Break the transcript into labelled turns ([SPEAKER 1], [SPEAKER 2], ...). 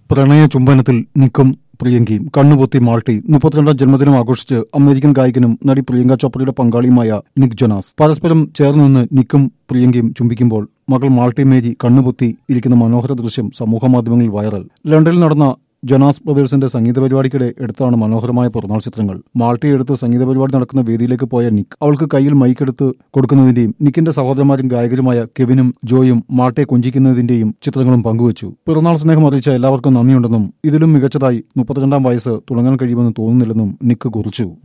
[SPEAKER 1] പ്രണയ ചുംബനത്തിൽ നിക്കും പ്രിയങ്കയും കണ്ണുപൊത്തി മാൾട്ടി മുപ്പത്തിരണ്ടാം ജന്മദിനം ആഘോഷിച്ച് അമേരിക്കൻ ഗായകനും നടി പ്രിയങ്ക ചോപ്രയുടെ പങ്കാളിയുമായ നിക് ജൊനാസ് പരസ്പരം ചേർന്ന് നിന്ന് നിക്കും പ്രിയങ്കയും ചുംബിക്കുമ്പോൾ മകൾ മാൾട്ടി മേരി കണ്ണുപൊത്തി ഇരിക്കുന്ന മനോഹര ദൃശ്യം സമൂഹമാധ്യമങ്ങളിൽ വൈറൽ ലണ്ടനിൽ നടന്ന ജൊനാസ് ബ്രദേഴ്സിന്റെ സംഗീത പരിപാടിക്കിടെ എടുത്താണ് മനോഹരമായ പിറന്നാൾ ചിത്രങ്ങൾ മാൾട്ടി എടുത്ത് സംഗീത പരിപാടി നടക്കുന്ന വേദിയിലേക്ക് പോയ നിക്ക് അവൾക്ക് കയ്യിൽ മൈക്കെടുത്ത് കൊടുക്കുന്നതിന്റെയും നിക്കിന്റെ സഹോദരന്മാരും ഗായകരുമായ കെവിനും ജോയും മാൾട്ടിയെ കൊഞ്ചിക്കുന്നതിന്റെയും ചിത്രങ്ങളും പങ്കുവച്ചു പിറന്നാൾ സ്നേഹം അറിയിച്ച എല്ലാവർക്കും നന്ദിയുണ്ടെന്നും ഇതിലും മികച്ചതായി മുപ്പത്തിരണ്ടാം വയസ്സ് തുടങ്ങാൻ കഴിയുമെന്ന് തോന്നുന്നില്ലെന്നും നിക്ക് കുറിച്ചു